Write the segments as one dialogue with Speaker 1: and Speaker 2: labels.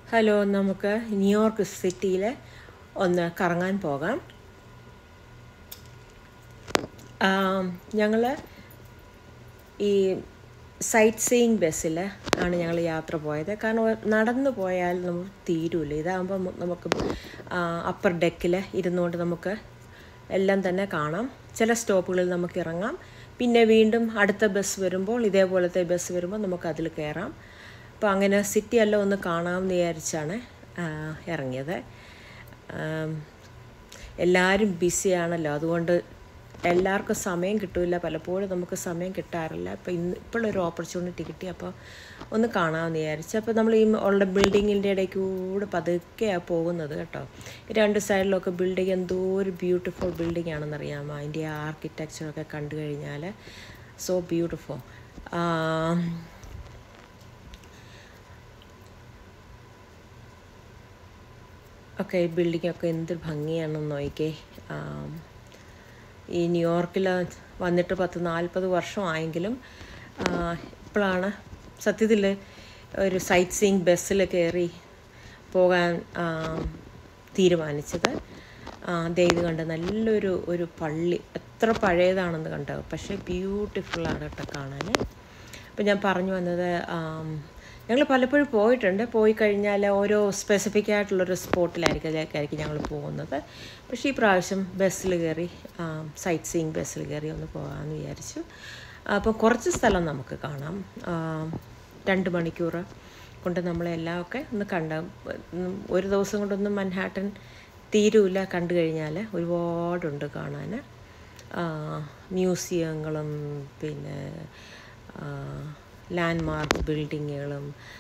Speaker 1: Hello നമുക്ക് New York സിറ്റിയിൽ ഒന്ന് കറങ്ങാൻ പോകാം ഞങ്ങൾ ഈ സൈറ്റ് സീയിങ് ബസ്സിൽ ആണ് ഞങ്ങൾ യാത്ര പോയത് കാരണം നടന്നു പോയാൽ നമുക്ക് തീരൂല ഇതാകുമ്പോൾ നമുക്ക് അപ്പർ ഡെക്കിൽ ഇരുന്നുകൊണ്ട് നമുക്ക് എല്ലാം തന്നെ കാണാം ചില സ്റ്റോപ്പുകളിൽ നമുക്ക് ഇറങ്ങാം പിന്നെ വീണ്ടും അടുത്ത ബസ് വരുമ്പോൾ ഇതേപോലത്തെ ബസ് വരുമ്പോൾ നമുക്ക് അതിൽ കയറാം അപ്പോൾ അങ്ങനെ സിറ്റി എല്ലാം ഒന്ന് കാണാമെന്ന് വിചാരിച്ചാണ് ഇറങ്ങിയത് എല്ലാവരും ബിസിയാണല്ലോ അതുകൊണ്ട് എല്ലാവർക്കും സമയം കിട്ടില്ല പലപ്പോഴും നമുക്ക് സമയം കിട്ടാറില്ല അപ്പോൾ ഇന്ന് ഇപ്പോഴൊരു ഓപ്പർച്യൂണിറ്റി കിട്ടി അപ്പോൾ ഒന്ന് കാണാമെന്ന് വിചാരിച്ചു അപ്പോൾ നമ്മൾ ഈ ഉള്ള ബിൽഡിങ്ങിൻ്റെ ഇടയ്ക്ക് കൂടെ പതുക്കെയാണ് പോകുന്നത് കേട്ടോ രണ്ട് സൈഡിലൊക്കെ ബിൽഡിങ് എന്തോ ഒരു ബ്യൂട്ടിഫുൾ ബിൽഡിംഗ് ആണെന്നറിയാമോ അതിൻ്റെ ആർക്കിടെക്ചറൊക്കെ കണ്ടു കഴിഞ്ഞാൽ സോ ബ്യൂട്ടിഫുൾ ഒക്കെ ഈ ബിൽഡിങ്ങൊക്കെ എന്ത് ഭംഗിയാണെന്ന് നോക്കിക്കേ ഈ ന്യൂയോർക്കിൽ വന്നിട്ട് പത്ത് നാൽപ്പത് വർഷമായെങ്കിലും ഇപ്പോഴാണ് സത്യത്തിൽ ഒരു സൈറ്റ് സീയിങ് ബസ്സിൽ കയറി പോകാൻ തീരുമാനിച്ചത് ദേ ഇത് കണ്ട് നല്ലൊരു ഒരു പള്ളി എത്ര പഴയതാണെന്ന് കണ്ടത് പക്ഷേ ബ്യൂട്ടിഫുള്ളാണ് കേട്ടോ കാണാൻ അപ്പം ഞാൻ പറഞ്ഞു വന്നത് ഞങ്ങൾ പലപ്പോഴും പോയിട്ടുണ്ട് പോയി കഴിഞ്ഞാൽ ഓരോ സ്പെസിഫിക് ആയിട്ടുള്ളൊരു സ്പോട്ടിലായിരിക്കും ഞങ്ങൾ പോകുന്നത് പക്ഷേ ഈ പ്രാവശ്യം ബസ്സിൽ കയറി സൈറ്റ് സീയിങ് ബസ്സിൽ കയറി ഒന്ന് പോകാമെന്ന് വിചാരിച്ചു അപ്പോൾ കുറച്ച് സ്ഥലം നമുക്ക് കാണാം രണ്ട് മണിക്കൂർ കൊണ്ട് നമ്മളെല്ലാം ഒക്കെ ഒന്ന് കണ്ട ഒരു ദിവസം കൊണ്ടൊന്നും മൻഹാട്ടൻ തീരൂല കണ്ടു കഴിഞ്ഞാൽ ഒരുപാടുണ്ട് കാണാൻ മ്യൂസിയങ്ങളും പിന്നെ ലാൻഡ്മാർക്ക് ബിൽഡിങ്ങുകളും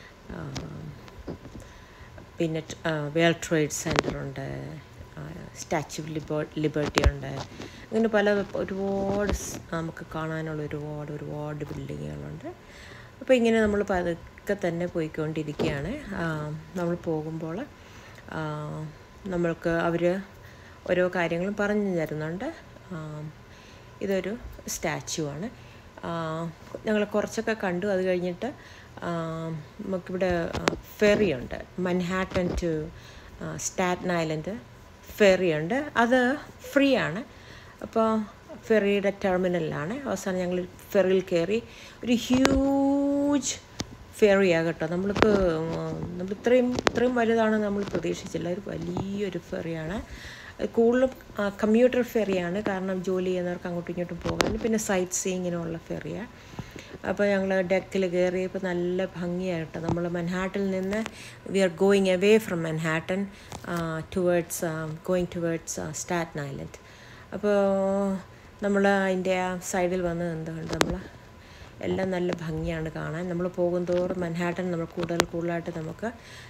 Speaker 1: പിന്നെ വേൾഡ് ട്രേഡ് സെൻ്ററുണ്ട് സ്റ്റാച്യു ലിബർ ലിബർട്ടി ഉണ്ട് അങ്ങനെ പല ഒരുപാട് നമുക്ക് കാണാനുള്ള ഒരുപാട് ഒരുപാട് ബിൽഡിങ്ങുകളുണ്ട് അപ്പോൾ ഇങ്ങനെ നമ്മൾ പതുക്കെ തന്നെ പോയിക്കൊണ്ടിരിക്കുകയാണ് നമ്മൾ പോകുമ്പോൾ നമ്മൾക്ക് അവർ ഓരോ കാര്യങ്ങളും പറഞ്ഞു തരുന്നുണ്ട് ഇതൊരു സ്റ്റാച്ചു ആണ് ഞങ്ങൾ കുറച്ചൊക്കെ കണ്ടു അത് കഴിഞ്ഞിട്ട് നമുക്കിവിടെ ഫെറിയുണ്ട് മൻഹാട്ടൻ ടു സ്റ്റാറ്റൻ ഐലൻഡ് ഫെറിയുണ്ട് അത് ഫ്രീ ആണ് അപ്പോൾ ഫെറിയുടെ ടെർമിനലിലാണ് അവസാനം ഞങ്ങൾ ഫെറിയിൽ കയറി ഒരു ഹ്യൂജ് ഫെറിയാണ് കേട്ടോ നമ്മൾക്ക് നമ്മൾ ഇത്രയും ഇത്രയും വലുതാണ് നമ്മൾ പ്രതീക്ഷിച്ചില്ല ഒരു വലിയൊരു ഫെറിയാണ് കൂടുതലും കമ്പ്യൂട്ടർ ഫെറിയാണ് കാരണം ജോലി ചെയ്യുന്നവർക്ക് അങ്ങോട്ടും ഇങ്ങോട്ടും പോകാൻ പിന്നെ സൈറ്റ് സീയിങ്ങിനുള്ള ഫെറിയാണ് അപ്പോൾ ഞങ്ങൾ ഡെക്കിൽ കയറിയപ്പോൾ നല്ല ഭംഗിയായിട്ട് നമ്മൾ മൻഹാട്ടിൽ നിന്ന് we are going away from Manhattan towards going towards Staten Island അപ്പോൾ നമ്മൾ അതിൻ്റെ ആ സൈഡിൽ വന്ന് എന്തുകൊണ്ട് നമ്മൾ എല്ലാം നല്ല ഭംഗിയാണ് കാണാൻ നമ്മൾ പോകുന്തോറും മൻഹാട്ടൻ നമ്മൾ കൂടുതൽ കൂടുതലായിട്ട് നമുക്ക്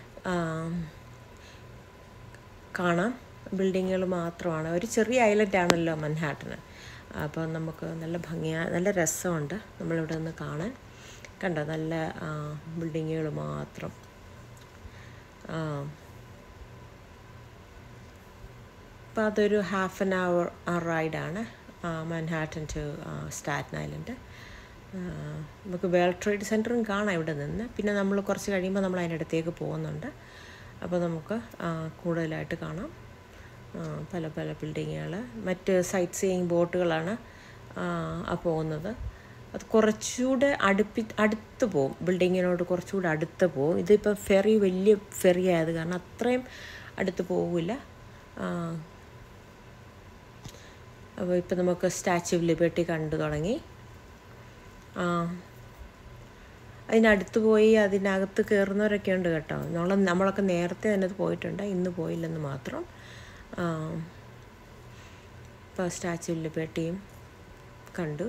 Speaker 1: കാണാം ബിൽഡിങ്ങുകൾ മാത്രമാണ് ഒരു ചെറിയ ഐലൻഡ് ആണല്ലോ മൻഹാട്ടന് അപ്പോൾ നമുക്ക് നല്ല ഭംഗിയാണ് നല്ല രസമുണ്ട് നമ്മളിവിടെ നിന്ന് കാണാൻ കണ്ടോ നല്ല ബിൽഡിങ്ങുകൾ മാത്രം അപ്പോൾ അതൊരു ഹാഫ് ആൻ അവർ റൈഡാണ് മൻഹാട്ടൻ ടു സ്റ്റാറ്റൻ ഐലൻഡ് നമുക്ക് വേൾഡ് ട്രേഡ് സെൻറ്ററും കാണാം ഇവിടെ നിന്ന് പിന്നെ നമ്മൾ കുറച്ച് കഴിയുമ്പോൾ നമ്മൾ അതിൻ്റെ അടുത്തേക്ക് പോകുന്നുണ്ട് അപ്പോൾ നമുക്ക് കൂടുതലായിട്ട് കാണാം പല പല ബിൽഡിങ്ങുകൾ മറ്റ് സൈറ്റ് സീയിങ് ബോട്ടുകളാണ് ആ പോകുന്നത് അത് കുറച്ചുകൂടെ അടുപ്പി അടുത്ത് പോവും ബിൽഡിങ്ങിനോട് കുറച്ചുകൂടെ അടുത്ത് പോവും ഇതിപ്പോൾ ഫെറി വലിയ ഫെറി ആയത് കാരണം അത്രയും അടുത്ത് പോകില്ല അപ്പോൾ ഇപ്പം നമുക്ക് സ്റ്റാച്യു ഓഫ് ലിബർട്ടി കണ്ടു തുടങ്ങി അതിനടുത്ത് പോയി അതിനകത്ത് കയറുന്നവരൊക്കെ ഉണ്ട് കേട്ടോ നമ്മൾ നമ്മളൊക്കെ നേരത്തെ തന്നെ പോയിട്ടുണ്ട് ഇന്ന് പോയില്ലെന്ന് മാത്രം ഇപ്പോൾ സ്റ്റാച്യു ലിബർട്ടിയും കണ്ടു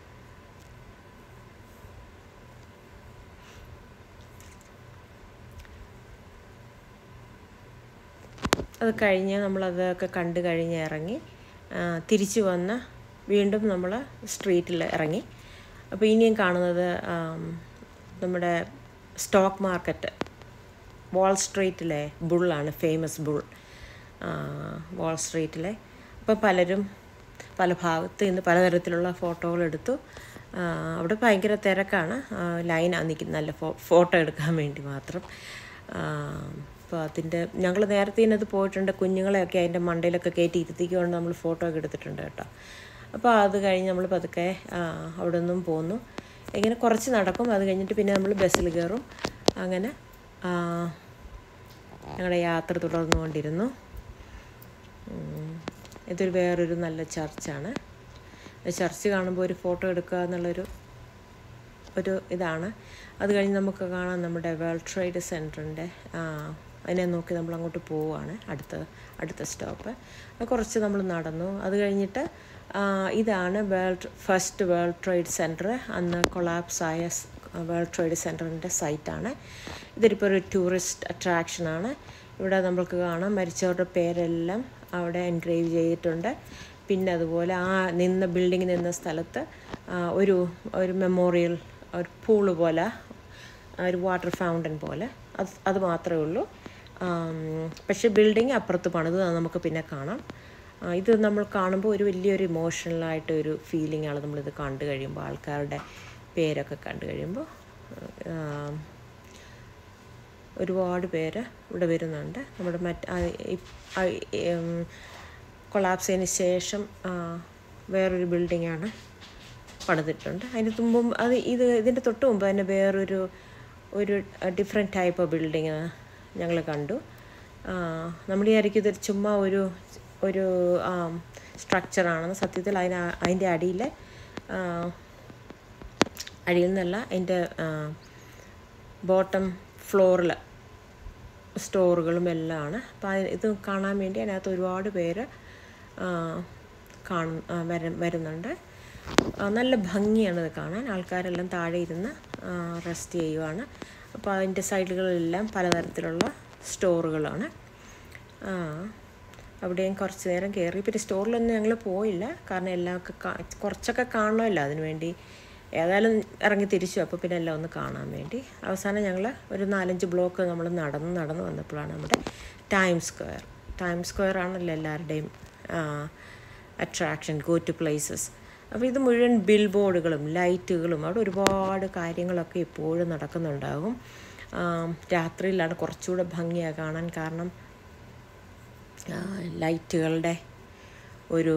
Speaker 1: അത് കഴിഞ്ഞ് നമ്മളതൊക്കെ കണ്ടു കഴിഞ്ഞ് ഇറങ്ങി തിരിച്ചു വന്ന് വീണ്ടും നമ്മൾ സ്ട്രീറ്റിൽ ഇറങ്ങി അപ്പോൾ ഇനിയും കാണുന്നത് നമ്മുടെ സ്റ്റോക്ക് മാർക്കറ്റ് വാൾ സ്ട്രീറ്റിലെ ബുള്ളാണ് ഫേമസ് ബുൾ വാൾ സ്ട്രീറ്റിലെ അപ്പോൾ പലരും പല ഭാഗത്ത് നിന്ന് പലതരത്തിലുള്ള ഫോട്ടോകൾ എടുത്തു അവിടെ ഭയങ്കര തിരക്കാണ് ലൈനാണ് നിൽക്കുന്നത് നല്ല ഫോ ഫോട്ടോ എടുക്കാൻ വേണ്ടി മാത്രം അപ്പോൾ അതിൻ്റെ ഞങ്ങൾ നേരത്തെ ഇതിനകത്ത് പോയിട്ടുണ്ട് കുഞ്ഞുങ്ങളെയൊക്കെ അതിൻ്റെ മണ്ടയിലൊക്കെ കയറ്റി ഇരുത്തിക്കൊണ്ട് നമ്മൾ ഫോട്ടോ ഒക്കെ എടുത്തിട്ടുണ്ട് കേട്ടോ അപ്പോൾ അത് കഴിഞ്ഞ് നമ്മൾ പതുക്കെ ആ, അവിടെ നിന്നും പോന്നു ഇങ്ങനെ കുറച്ച് നടക്കും അത് കഴിഞ്ഞിട്ട് പിന്നെ നമ്മൾ ബസ്സിൽ കയറും അങ്ങനെ ആ, ഞങ്ങളുടെ യാത്ര തുടർന്നുകൊണ്ടിരുന്നു ഉം. ഇതൊരു വേറൊരു നല്ല ചർച്ചാണ് ചർച്ച് കാണുമ്പോൾ ഒരു ഫോട്ടോ എടുക്കുക എന്നുള്ളൊരു ഒരു ഇതാണ് അത് കഴിഞ്ഞ് നമുക്ക് കാണാം നമ്മുടെ വേൾഡ് ട്രേഡ് സെൻറ്ററിൻ്റെ അതിനെ നോക്കി നമ്മൾ അങ്ങോട്ട് പോവുകയാണ് അടുത്ത അടുത്ത സ്റ്റോപ്പ് കുറച്ച് നമ്മൾ നടന്നു അത് കഴിഞ്ഞിട്ട് ആ, ഇതാണ് world first world trade centre അന്ന് കൊളാപ്സ് ആയ വേൾഡ് ട്രേഡ് സെൻറ്ററിൻ്റെ സൈറ്റാണ് ഇതൊരിപ്പോൾ ഒരു ടൂറിസ്റ്റ് അട്രാക്ഷനാണ് ഇവിടെ നമുക്ക് കാണാം മരിച്ചവരുടെ പേരെല്ലാം അവിടെ എൻഗ്രേവ് ചെയ്തിട്ടുണ്ട് പിന്നെ അതുപോലെ ആ നിന്ന ബിൽഡിംഗ് നിന്ന സ്ഥലത്ത് ആ, ഒരു ഒരു മെമ്മോറിയൽ ഒരു പൂള് പോലെ ഒരു വാട്ടർ ഫൗണ്ടൻ പോലെ അത് അത് മാത്രമേ ഉള്ളൂ ആം, പക്ഷേ ബിൽഡിംഗ് അപ്പുറത്ത് പണിത് അത് നമുക്ക് പിന്നെ കാണാം ആ, ഇത് നമ്മൾ കാണുമ്പോൾ ഒരു വലിയൊരു ഇമോഷണലായിട്ട് ഒരു ഫീലിംഗ് ആണ് നമ്മളിത് കണ്ടു കഴിയുമ്പോൾ ആൾക്കാരുടെ പേരൊക്കെ കണ്ടു കഴിയുമ്പോൾ ആം, ഒരുപാട് പേര് ഇവിടെ വരുന്നുണ്ട് നമ്മുടെ മറ്റ് കൊളാപ്സിന് ശേഷം ആ, വേറൊരു ബിൽഡിങ്ങാണ് പണിതിട്ടുണ്ട് അതിന് തുമ്പും അത് ഇത് ഇതിൻ്റെ തൊട്ട് മുമ്പ് തന്നെ വേറൊരു ഒരു ഡിഫറെൻറ്റ് ടൈപ്പ് ഓഫ് ബിൽഡിങ് ഞങ്ങൾ കണ്ടു ആ, നമ്മൾ വിചാരിക്കും ഇതൊരു ചുമ്മാ ഒരു ഒരു സ്ട്രക്ചറാണെന്ന് സത്യത്തിൽ അതിന് അതിൻ്റെ അടിയിൽ അടിയിൽ നിന്നല്ല അതിൻ്റെ ബോട്ടം ഫ്ലോറിൽ സ്റ്റോറുകളും എല്ലാം ആണ് അപ്പോൾ അത് ഇത് കാണാൻ വേണ്ടി അതിനകത്ത് ഒരുപാട് പേര് ആ, കാണും ആ, വര വരുന്നുണ്ട് ആ, നല്ല ഭംഗിയാണ് ഇത് കാണാൻ ആൾക്കാരെല്ലാം താഴെ ഇരുന്ന് റെസ്റ്റ് ചെയ്യുവാണ് അപ്പോൾ അതിൻ്റെ സൈഡുകളിലെല്ലാം പലതരത്തിലുള്ള സ്റ്റോറുകളാണ് ആ, അവിടെയും കുറച്ച് നേരം കയറി പിന്നെ സ്റ്റോറിലൊന്നും ഞങ്ങൾ പോയില്ല കാരണം എല്ലാം ഒക്കെ കാ- കുറച്ചൊക്കെ കാണണമല്ലോ അതിന് വേണ്ടി ഏതായാലും ഇറങ്ങി തിരിച്ചു അപ്പോൾ പിന്നെ എല്ലാം ഒന്ന് കാണാൻ വേണ്ടി അവസാനം ഞങ്ങൾ ഒരു നാലഞ്ച് ബ്ലോക്ക് നമ്മൾ നടന്ന് നടന്ന് വന്നപ്പോഴാണ് നമ്മുടെ ടൈം സ്ക്വയർ ടൈം സ്ക്വയർ ആണല്ലോ എല്ലാവരുടെയും അട്രാക്ഷൻ ഗോ ടു പ്ലേസസ് അപ്പോൾ ഇത് മുഴുവൻ ബിൽ ബോർഡുകളും ലൈറ്റുകളും അവിടെ ഒരുപാട് കാര്യങ്ങളൊക്കെ എപ്പോഴും നടക്കുന്നുണ്ടാകും ആം, രാത്രിയിലാണ് കുറച്ചുകൂടെ ഭംഗിയാണ് കാണാൻ കാരണം ആ, ലൈറ്റുകളുടെ ഒരു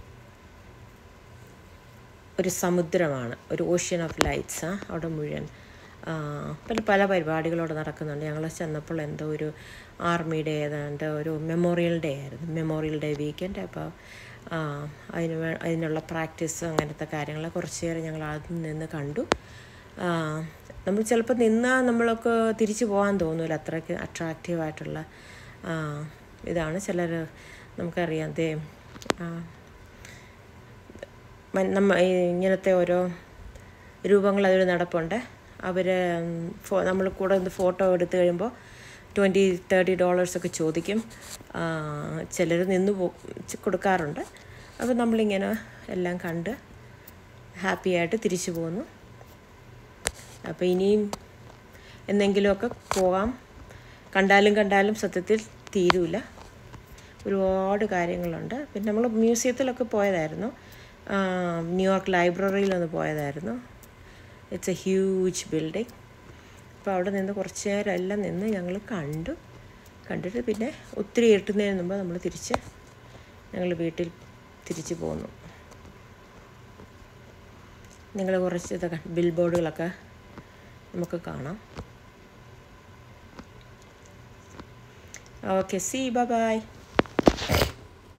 Speaker 1: ഒരു സമുദ്രമാണ് ഒരു ഓഷ്യൻ ഓഫ് ലൈറ്റ്സ് ആ അവിടെ മുഴുവൻ ആ, പിന്നെ പല പരിപാടികളും അവിടെ നടക്കുന്നുണ്ട് ഞങ്ങൾ ചെന്നപ്പോൾ എന്തോ ഒരു ആർമിയുടെ ഏതാണ്ട് ഒരു മെമ്മോറിയൽ ഡേ ആയിരുന്നു മെമ്മോറിയൽ ഡേ വീക്കെൻഡ് അപ്പോൾ ആ, അതിന് വേ അതിനുള്ള പ്രാക്ടീസ് അങ്ങനത്തെ കാര്യങ്ങൾ കുറച്ച് നേരം ഞങ്ങൾ അതിൽ നിന്ന് കണ്ടു ആ, നമ്മൾ ചിലപ്പോൾ നിന്നാൽ നമ്മളൊക്കെ തിരിച്ചു പോകാൻ തോന്നില്ല അത്രയ്ക്ക് അട്രാക്റ്റീവായിട്ടുള്ള ആ, ഇതാണ് ചിലർ നമുക്കറിയാം ദേ ആ, മൻ- നമ്മ ഈ ഇങ്ങനത്തെ ഓരോ രൂപങ്ങൾ അതിൽ നടപ്പുണ്ട് അവർ നമ്മൾ കൂടെ ഒന്ന് ഫോട്ടോ എടുത്തു കഴിയുമ്പോൾ ട്വൻറ്റി തേർട്ടി ഡോളേഴ്സൊക്കെ ചോദിക്കും ചിലർ നിന്ന് പോ ച് കൊടുക്കാറുണ്ട് അപ്പോൾ നമ്മളിങ്ങനെ എല്ലാം കണ്ട് ഹാപ്പി ആയിട്ട് തിരിച്ചു പോന്നു അപ്പോൾ ഇനിയും എന്തെങ്കിലുമൊക്കെ പോകാം കണ്ടാലും കണ്ടാലും സത്യത്തിൽ തീരൂല ഒരുപാട് കാര്യങ്ങളുണ്ട് പിന്നെ നമ്മൾ മ്യൂസിയത്തിലൊക്കെ പോയതായിരുന്നു ആ, ന്യൂയോർക്ക് ലൈബ്രറിയിലൊന്ന് പോയതായിരുന്നു ഇറ്റ്സ് എ ഹ്യൂജ് ബിൽഡിംഗ് അപ്പോൾ അവിടെ നിന്ന് കുറച്ച് നേരം എല്ലാം നിന്ന് ഞങ്ങൾ കണ്ടു കണ്ടിട്ട് പിന്നെ ഒത്തിരി ഇരുട്ടുന്നതിന് മുമ്പ് നമ്മൾ തിരിച്ച് ഞങ്ങൾ വീട്ടിൽ തിരിച്ചു പോന്നു നിങ്ങൾ കുറച്ച് ഇതൊക്കെ ബിൽ ബോർഡുകളൊക്കെ നമുക്ക് കാണാം ഓക്കെ സി ബൈ